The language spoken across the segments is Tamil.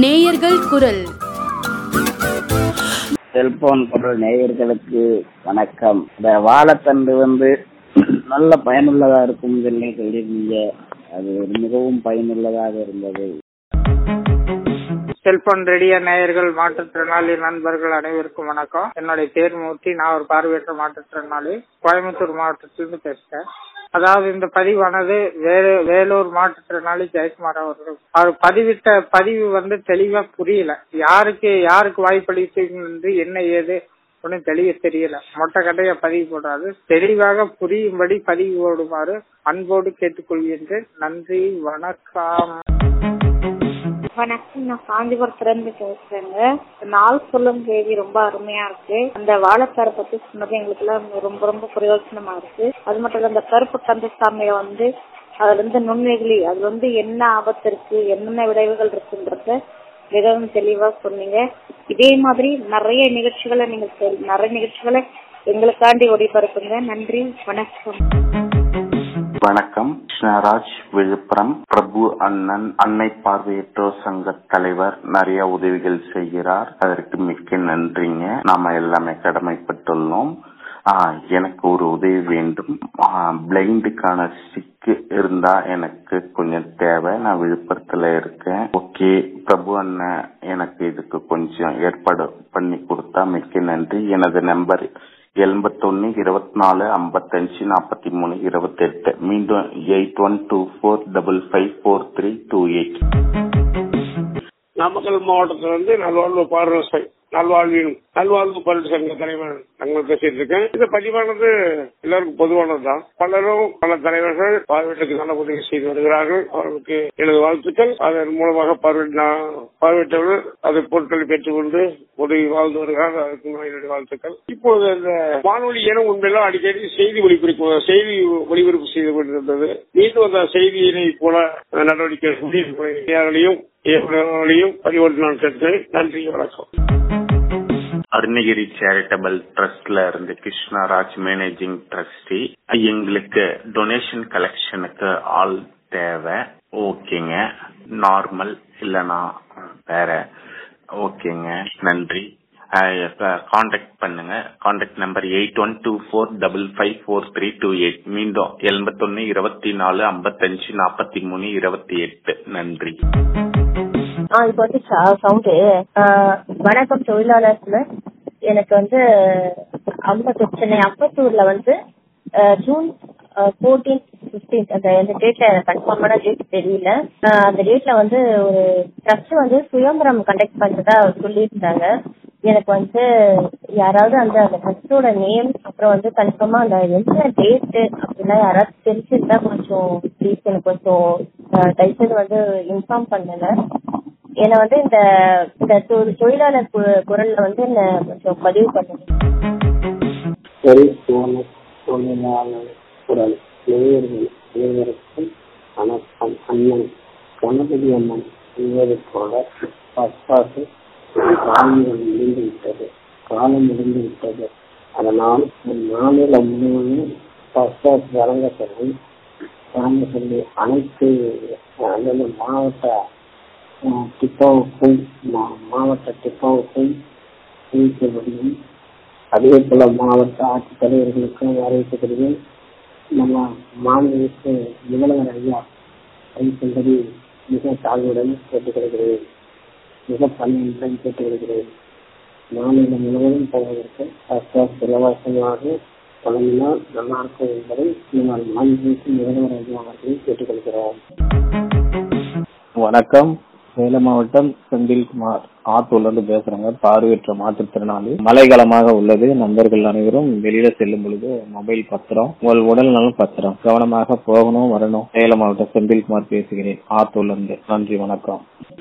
நேயர்கள் குரல் செல்போன் பொருள் நேயர்களுக்கு வணக்கம் இந்த வாழைத்தண்டு வந்து நல்ல பயனுள்ளதா இருக்கும் சொல்லி சொல்லியிருந்தீங்க அது மிகவும் பயனுள்ளதாக இருந்தது செல்போன் ரெடியா நேயர்கள் மாற்றுத்திறனாளி நண்பர்கள் அனைவருக்கும் வணக்கம் என்னுடைய பேர் மூர்த்தி நான் ஒரு பார்வையற்ற மாற்றுத்திறனாளி கோயம்புத்தூர் மாவட்டத்திலிருந்து பேசுறேன் அதாவது இந்த பதிவானது வே- வேலூர் மாற்றுத்திறனாளி ஜெயக்குமார் அவர்கள் அவர் பதிவிட்ட பதிவு வந்து தெளிவா புரியல யாருக்கு யாருக்கு வாய்ப்பளித்து என்ன ஏது ஒன்னும் தெளிய தெரியல மொட்டை கட்டைய பதிவு போடாது தெளிவாக புரியும்படி பதிவு போடுமாறு அன்போடு கேட்டுக்கொள்கின்றேன் நன்றி வணக்கம் வணக்கம் நான் காஞ்சிபுரத்துல இருந்து பேசுறேங்க நாள் சொல்லும் தேதி ரொம்ப அருமையா இருக்கு அந்த வாழைத்தாரை பத்தி சொன்னது எங்களுக்கு எல்லாம் ரொம்ப ரொம்ப பிரயோஜனமா இருக்கு அது மட்டும் இல்ல அந்த கருப்பு கந்தசாமிய வந்து அதுல இருந்து நுண்ணுயிரி அதுல வந்து என்ன ஆபத்து இருக்கு என்னென்ன விளைவுகள் இருக்குன்றத மிகவும் தெளிவா சொன்னீங்க இதே மாதிரி நிறைய நிகழ்ச்சிகளை நீங்க செல்- நிறைய நிகழ்ச்சிகளை எங்களுக்காண்டி ஒளிபரப்புங்க நன்றி வணக்கம் வணக்கம் கிருஷ்ணராஜ் விழுப்புரம் பிரபு அண்ணன் அன்னை பார்வையற்றோர் சங்க தலைவர் நிறைய உதவிகள் செய்கிறார் அதற்கு மிக்க நன்றிங்க நாம எல்லாமே கடமைப்பட்டுள்ளோம் ஆஹ் எனக்கு ஒரு உதவி வேண்டும் பிளைண்டுக்கான ஸ்டிக் இருந்தா எனக்கு கொஞ்சம் தேவை நான் விழுப்புரத்துல இருக்கேன் ஓகே பிரபு அண்ணன் எனக்கு இதுக்கு கொஞ்சம் ஏற்பாடு பண்ணி கொடுத்தா மிக்க நன்றி எனது நம்பர் எண்பத்தொன்னு இருபத்தி நாலு ஐம்பத்தஞ்சு நாற்பத்தி மூணு இருபத்தி எட்டு மீண்டும் eight one two four double five four three two eight Namakkal மாவட்டத்துல இருந்து நல்வாழ்வு பார்வை ச- நல்வாழ்வின் நல்வாழ்வு பள்ளி சங்க தலைவர் நாங்கள் பேசிட்டு இருக்கேன் இந்த பதிவானது எல்லாருக்கும் பொதுவானதுதான் பலரும் பல தலைவர்கள் பார்வையற்றுக்கு நல்ல உதவி செய்து வருகிறார்கள் அவர்களுக்கு எனது வாழ்த்துக்கள் அதன் மூலமாக பார்வை பார்வையற்றவர்கள் அதை பொருட்களை பெற்றுக்கொண்டு உதவி வாழ்ந்து வருகிறார்கள் அதுக்கு என்னுடைய வாழ்த்துக்கள் இப்பொழுது இந்த வானொலி என உண்மையில அடிக்கடி செய்தி ஒளிபரப்பு செய்தி ஒளிபரப்பு செய்து கொண்டிருந்தது மீண்டும் அந்த செய்தியினை போல நடவடிக்கை செய்தியாளர்களையும் இயக்குநர்களையும் பதிவோடு நான் கேட்கிறேன் நன்றி வணக்கம் அருணகிரி சேரிட்டபிள் ட்ரஸ்ட்ல இருந்து கிருஷ்ணராஜ் மேனேஜிங் ட்ரஸ்டி எங்களுக்கு டொனேஷன் கலெக்ஷனுக்கு ஆள் தேவை ஓகேங்க நார்மல் இல்லனா வேற ஓகேங்க நன்றி காண்டாக்ட் பண்ணுங்க contact number eight one two four double five four three two eight மீண்டும் எண்பத்தொன்னு இருபத்தி நாலு ஐம்பத்தஞ்சு நாற்பத்தி மூணு இருபத்தி எட்டு நன்றி ஆ இப்போ வந்து சவுண்டு வணக்கம் தொழிலாளர்ல எனக்கு வந்து அம்பத்தூர் சென்னை அம்பத்தூர்ல வந்து அஹ், ஜூன் ஃபோர்டீன் பிப்டீன் அந்த இந்த டேட்ல கன்ஃபார்மான டேட் தெரியல அஹ், அந்த டேட்ல வந்து ஒரு ட்ரஸ்ட் வந்து சுயம்பரம் கண்டக்ட் பண்றதா சொல்லியிருந்தாங்க எனக்கு வந்து யாராவது அந்த அந்த ட்ரஸ்டோட நேம் அப்புறம் வந்து கன்ஃபார்மா அந்த என்ன டேட் அப்படிலாம் யாராவது தெரிஞ்சிருந்தா கொஞ்சம் ப்ளீஸ் எனக்கு கொஞ்சம் அஹ், தயவுசெய்து வந்து இன்ஃபார்ம் பண்ணுங்க என்னை வந்து இந்த இந்த தொ- தொழிலாளர் கு- குரல்ல வந்து என்ன கொஞ்சம் பதிவு பண்ணுங்க செல்போன் தொழிலாளர் குரல் நேயர்கள் அனைவருக்கும் வணக்கம் அண்ணன் கணபதி அண்ணன் சொல்வது போல பஸ்பாசு காலம் முடிந்து விட்டது காலம் முடிந்து விட்டது அதனால் மாநிலம் முழுவதும் பஸ்பாஸ் வழங்க சொல்லி வழங்க சொல்லி அனைத்து அந்தந்த மாவட்ட அஹ், டிப்போவுக்கும் மா- மாவட்ட டிப்போவுக்கும் தெரிவிக்க முடியும் அதே போல மாவட்ட ஆட்சித்தலைவர்களுக்கும் அறிவிக்கப்படுகிறேன் நம்ம மாநிலத்து முதல்வர் ஐயா அறிவிக்கின்றது மிக தாழ்வுடன் கேட்டுக்கொள்கிறேன் மிக பணியுடன் கேட்டுக்கொள்கிறேன் மாநிலம் முழுவதும் போவதற்கு பஸ்பாஸ் இலவசமாக வழங்கினால் நல்லா இருக்கும் என்பதை நம்ம மாநிலத்தின் முதல்வர் ஐயா அவர்களை கேட்டுக்கொள்கிறோம் வணக்கம் சேலம் மாவட்டம் செந்தில்குமார் ஆத்தூர்ல இருந்து பேசுறேங்க பார்வையற்ற மாற்றுத்திறனாளி மழைக்காலமாக உள்ளது நண்பர்கள் அனைவரும் வெளியில செல்லும் பொழுது மொபைல் பத்திரம் உங்கள் உடல் நலம் பத்திரம் கவனமாக போகணும் வரணும் சேலம் மாவட்டம் செந்தில்குமார் பேசுகிறேன் ஆத்தூர்ல இருந்து நன்றி வணக்கம்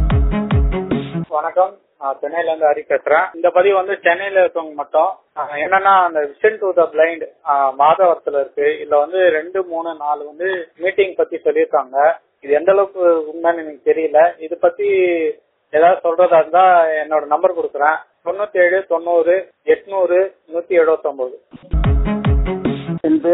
வணக்கம் நான் சென்னையில இருந்து ஹரி பேசுறேன் இந்த பதிவு வந்து சென்னையில இருக்கவங்க மட்டும் ஆஹ் என்னன்னா அந்த விஷன் டு த பிளைண்ட் மாதவரத்துல இருக்கு இதுல வந்து ரெண்டு மூணு நாலு வந்து மீட்டிங் பத்தி சொல்லியிருக்காங்க இது எந்த அளவுக்கு உண்மைன்னு எனக்கு தெரியல இது பத்தி ஏதாவது சொல்றதா இருந்தா என்னோட நம்பர் கொடுக்குறேன் தொண்ணூத்தி ஏழு தொண்ணூறு எட்நூறு நூத்தி எழுபத்தி ஒன்பது என் பேர்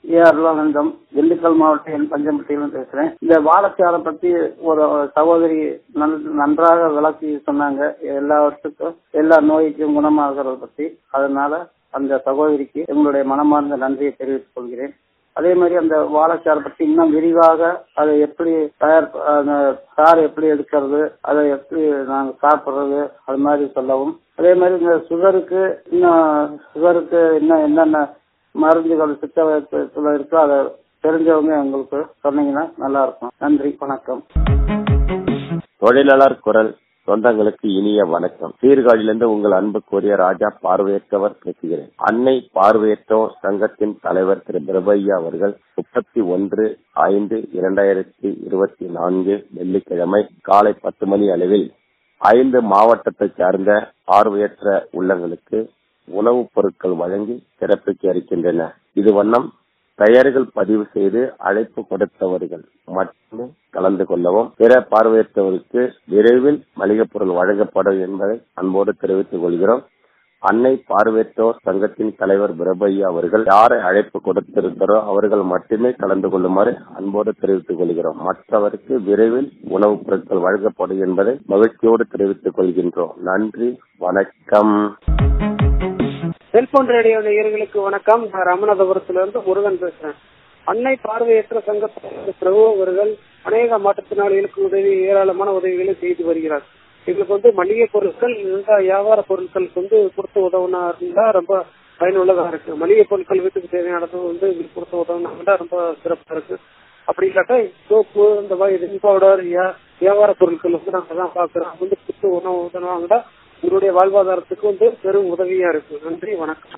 ஏ அருளானந்தம் திண்டுக்கல் மாவட்டம் என் பஞ்சம்பட்டியிலும் பேசுறேன் இந்த வாழைச்சாரை பத்தி ஒரு சகோதரி நன்- நன்றாக விளக்கி சொன்னாங்க எல்லா வருஷத்துக்கும் எல்லா நோய்க்கும் குணமாகிறத பத்தி அதனால அந்த சகோதரிக்கு எங்களுடைய மனமார்ந்த நன்றியை தெரிவித்துக் கொள்கிறேன் அதே மாதிரி அந்த வாழைச்சாரை பத்தி இன்னும் விரிவாக அதை எப்படி தயார் ப- அந்த சாறு எப்படி எடுக்கிறது அதை எப்படி நாங்க சாப்பிடுறது அது மாதிரி சொல்லவும் அதே மாதிரி இந்த சுகருக்கு இன்னும் சுகருக்கு இன்னும் என்னென்ன மருந்துகள் சித்த வைத்தியத்துல இருக்கோ அதை தெரிஞ்சவங்க எங்களுக்கு சொன்னீங்கன்னா நல்லா இருக்கும் நன்றி வணக்கம் தொழிலாளர் குரல் சொந்தங்களுக்கு இனிய வணக்கம் சீர்காழியிலிருந்து உங்கள் அன்புக்குரிய ராஜா பார்வையற்றவர் பேசுகிறேன் அன்னை பார்வையற்றோர் சங்கத்தின் தலைவர் திரு பிரபையா அவர்கள் முப்பத்தி ஒன்று ஐந்து இரண்டாயிரத்தி இருபத்தி நான்கு வெள்ளிக்கிழமை காலை பத்து மணி அளவில் ஐந்து மாவட்டத்தைச் சார்ந்த பார்வையற்ற உள்ளங்களுக்கு உணவுப் பொருட்கள் வழங்கி சிறப்பிக்க இருக்கின்றன இது வண்ணம் பெயர்கள் பதிவு செய்து அழைப்பு கொடுத்தவர்கள் மட்டுமே கலந்து கொள்ளவும் பிற பார்வையற்றவருக்கு விரைவில் மளிகைப் பொருள் வழங்கப்படும் என்பதை அன்போடு தெரிவித்துக் கொள்கிறோம் அன்னை பார்வையற்றோர் சங்கத்தின் தலைவர் பிரபையா அவர்கள் யாரை அழைப்பு கொடுத்திருந்தாரோ அவர்கள் மட்டுமே கலந்து கொள்ளுமாறு அன்போடு தெரிவித்துக் கொள்கிறோம் மற்றவருக்கு விரைவில் உணவுப் பொருட்கள் வழங்கப்படும் என்பதை மகிழ்ச்சியோடு தெரிவித்துக் கொள்கின்றோம் நன்றி வணக்கம் செல்போன் ரேடியோ நேயர்களுக்கு வணக்கம் நான் ராமநாதபுரத்திலிருந்து முருகன் பேசுறேன் அன்னை பார்வையற்ற சங்கத்தின் பிரபு அவர்கள் அநேக மாற்றுத்திறனாளிகளுக்கு உதவி ஏராளமான உதவிகளை செய்து வருகிறார் எங்களுக்கு வந்து மளிகை பொருட்கள் இந்த வியாபார பொருட்களுக்கு வந்து கொடுத்து உதவுனா இருந்தா ரொம்ப பயனுள்ளதா இருக்கு மளிகை பொருட்கள் வீட்டுக்கு தேவையானது வந்து எங்களுக்கு கொடுத்து உதவுனா ரொம்ப சிறப்பா இருக்கு அப்படி இல்லாட்டா சோப்பு இந்த மாதிரி ரின் பவுடர் வியாபார பொருட்கள் வந்து நாங்க தான் பாக்குறோம் வந்து கொடுத்து உணவு உதவுவாங்கன்னா உங்களுடைய வாழ்வாதாரத்துக்கு வந்து பெரும் உதவியா இருக்கு நன்றி வணக்கம்